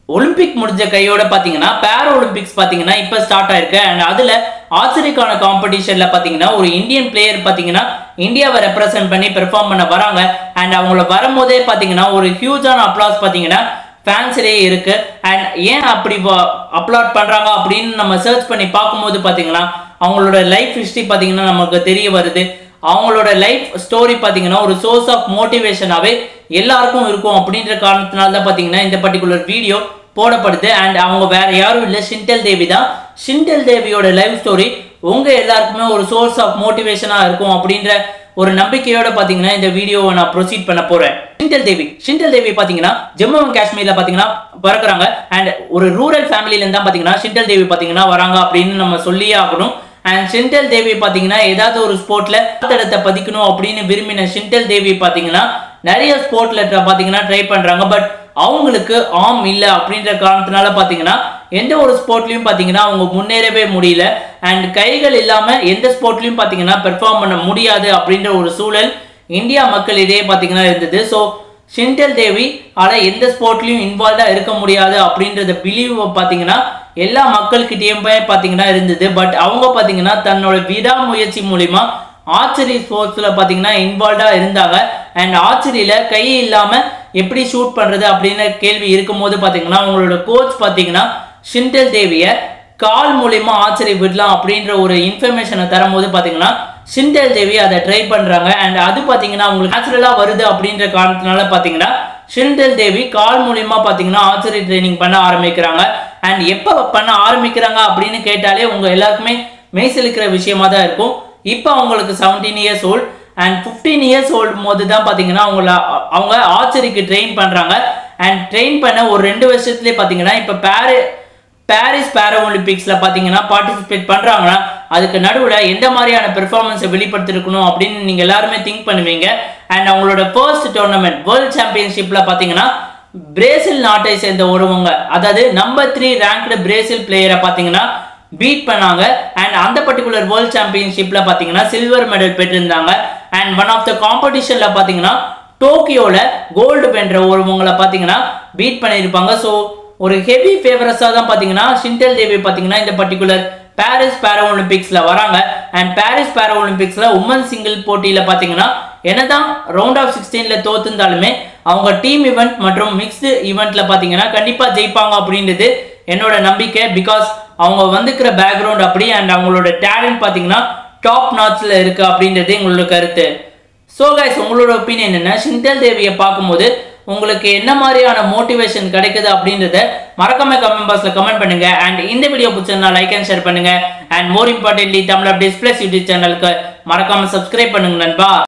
Olympic முடிஞ்ச கையோட பாத்தீங்கன்னா பேரா ஒலிம்பிக்ஸ் பாத்தீங்கன்னா இப்ப ஸ்டார்ட் ஆயிருக்கு அண்ட் அதுல ஆச்சரிக்கான காம்படிஷன்ல பாத்தீங்கன்னா ஒரு இந்தியன் பிளேயர் பாத்தீங்கன்னா இந்தியாவை ரெப்ரசென்ட் பண்ணி பெர்ஃபார்ம் பண்ண வராங்க அண்ட் அவங்கள வரும்போதே பாத்தீங்கன்னா ஒரு ஹியூஜான அப்ளாஸ் பாத்தீங்கன்னா ஃபேன்ஸிலேயே இருக்கு அண்ட் ஏன் அப்படி அப்லோட் பண்றாங்க அப்படின்னு நம்ம சர்ச் பண்ணி பார்க்கும்போது பாத்தீங்கன்னா அவங்களோட லைஃப் ஹிஸ்டரி பாத்தீங்கன்னா நமக்கு தெரிய வருது அவங்களோட லைஃப் ஸ்டோரி பாத்தீங்கன்னா ஒரு சோர்ஸ் ஆஃப் மோட்டிவேஷனாவே எல்லாருக்கும் இருக்கும் அப்படின்ற காரணத்தினால தான் பாத்தீங்கன்னா இந்த பர்டிகுலர் வீடியோ போடப்படுது அண்ட் அவங்க வேற யாரும் இல்லை ஷிண்டல் தேவி தான் ஷிண்டல் தேவியோட லைஃப் ஸ்டோரி உங்க எல்லாருக்குமே ஒரு சோர்ஸ் ஆஃப் மோட்டிவேஷனா இருக்கும் அப்படின்ற ஒரு நம்பிக்கையோட பாத்தீங்கன்னா இந்த வீடியோவை நான் ப்ரொசீட் பண்ண போறேன் ஷிண்டல் தேவி ஷிண்டல் தேவி பாத்தீங்கன்னா ஜம்மு அண்ட் காஷ்மீர்ல பாத்தீங்கன்னா பிறக்குறாங்க அண்ட் ஒரு ரூரல் ஃபேமிலில இருந்தா பாத்தீங்கன்னா ஷிண்டல் தேவி பாத்தீங்கன்னா வராங்க அப்படின்னு நம்ம சொல்லியே ஆகணும் அண்ட் ஷிண்டல் தேவி பாத்தீங்கன்னா ஏதாவது ஒரு ஸ்போர்ட்ல தடத்தை பதிக்கணும் அப்படின்னு விரும்பின ஷிண்டல் தேவி பாத்தீங்கன்னா நிறைய ஸ்போர்ட்ல பாத்தீங்கன்னா ட்ரை பண்றாங்க பட் அவங்களுக்கு ஆம் இல்ல அப்படின்ற காரணத்தினால பாத்தீங்கன்னா எந்த ஒரு ஸ்போர்ட்லயும் பாத்தீங்கன்னா அவங்க முன்னேறவே முடியல அண்ட் கைகள் இல்லாம எந்த ஸ்போர்ட்லயும் பாத்தீங்கன்னா பெர்ஃபார்ம் பண்ண முடியாது அப்படின்ற ஒரு சூழல் இந்தியா மக்களிடையே பாத்தீங்கன்னா இருந்தது ஸோ ஷிண்டல் தேவி ஆனா எந்த ஸ்போர்ட்லயும் இன்வால்வ்டா இருக்க முடியாது அப்படின்றத பிலீவ் பாத்தீங்கன்னா எல்லா மக்கள்கிட்டயும் பாத்தீங்கன்னா இருந்தது பட் அவங்க பாத்தீங்கன்னா தன்னோட விடாமுயற்சி மூலியமா ஆர்ச்சரி ஸ்போர்ட்ஸ்ல பாத்தீங்கன்னா இன்வால்வ்டா இருந்தாங்க அண்ட் ஆர்ச்சரியில கை இல்லாம எப்படி ஷூட் பண்றது அப்படின்னு கேள்வி இருக்கும்போது பாத்தீங்கன்னா அவங்களோட கோச் பாத்தீங்கன்னா ஷிண்டல் தேவிய கால் மூலியமா ஆர்ச்சரி விடலாம் அப்படின்ற ஒரு இன்ஃபர்மேஷனை தரும்போது பாத்தீங்கன்னா ஷிண்டல் தேவி அதை ட்ரை பண்றாங்க அண்ட் அது பாத்தீங்கன்னா உங்களுக்கு நேச்சுரலா வருது அப்படின்ற காரணத்தினால பாத்தீங்கன்னா ஷிண்டல் தேவி கால் மூலியமா பாத்தீங்கன்னா ஆர்ச்சரி ட்ரைனிங் பண்ண ஆரம்பிக்கிறாங்க அண்ட் எப்ப பண்ண ஆரம்பிக்கிறாங்க அப்படின்னு கேட்டாலே உங்க எல்லாருக்குமே மெய்சிலிக்கிற விஷயமா தான் இருக்கும் இப்போ அவங்களுக்கு seventeen years old and fifteen years old போது தான் பார்த்தீங்கன்னா அவங்கள அவங்க ஆர்ச்சரிக்கு ட்ரெயின் பண்ணுறாங்க அண்ட் ட்ரெயின் பண்ண ஒரு ரெண்டு வருஷத்துலேயே பார்த்தீங்கன்னா இப்போ பேரி பாரிஸ் பேரா ஒலிம்பிக்ஸில் பார்த்தீங்கன்னா பார்ட்டிசிபேட் பண்ணுறாங்கன்னா அதுக்கு நடுவில் எந்த மாதிரியான பெர்ஃபார்மன்ஸை வெளிப்படுத்திருக்கணும் அப்படின்னு நீங்கள் எல்லாருமே திங்க் பண்ணுவீங்க அண்ட் அவங்களோட ஃபர்ஸ்ட் டோர்னமெண்ட் வேர்ல்ட் சாம்பியன்ஷிப்பில் பார்த்தீங்கன்னா பிரேசில் நாட்டை சேர்ந்த ஒருவங்க அதாவது நம்பர் த்ரீ ரேங்க்டு பிரேசில் பிளேயரை பார்த்தீங்கன்னா பீட் பண்ணாங்க அண்ட் அந்த பர்டிகுலர் வேர்ல்ட் சாம்பியன்ஷிப்ல பாத்தீங்கன்னா சில்வர் மெடல் பெற்றிருந்தாங்க அண்ட் ஒன் ஆஃப் த காம்படிஷன்ல பாத்தீங்கன்னா டோக்கியோல கோல்டு வென்ற ஒருவங்களை பாத்தீங்கன்னா பீட் பண்ணியிருப்பாங்க ஸோ ஒரு ஹெவி ஃபேவரஸாக தான் பாத்தீங்கன்னா ஷிண்டல் தேவி பாத்தீங்கன்னா இந்த பர்டிகுலர் பாரிஸ் பேரா ஒலிம்பிக்ஸ்ல வராங்க அண்ட் பாரிஸ் பேரா ஒலிம்பிக்ஸ்ல உமன் சிங்கிள் போட்டியில பாத்தீங்கன்னா என்னதான் ரவுண்ட் ஆஃப் சிக்ஸ்டீன்ல தோத்துருந்தாலுமே அவங்க டீம் ஈவெண்ட் மற்றும் மிக்ஸ்டு ஈவெண்ட்ல பாத்தீங்கன்னா கண்டிப்பா ஜெயிப்பாங்க அப்படின்றது என்னோட நம்பிக்கை பிகாஸ் அவங்க வந்துக்கிற பேக்ரவுண்ட் அப்படி அண்ட் அவங்களோட டேலண்ட் பார்த்தீங்கன்னா டாப் நாட்ஸில் இருக்கு அப்படின்றது எங்களோட கருத்து ஸோ கைஸ் உங்களோட ஒப்பீனியன் என்ன ஷிண்டல் தேவியை பார்க்கும்போது உங்களுக்கு என்ன மாதிரியான மோட்டிவேஷன் கிடைக்குது அப்படின்றத மறக்காம கமெண்ட் பாக்ஸ்ல கமெண்ட் பண்ணுங்க அண்ட் இந்த வீடியோ பிடிச்சிருந்தா லைக் அண்ட் ஷேர் பண்ணுங்க and more importantly Tamil updates plus YouTube சேனலுக்கு மறக்காம சப்ஸ்கிரைப் பண்ணுங்க நண்பா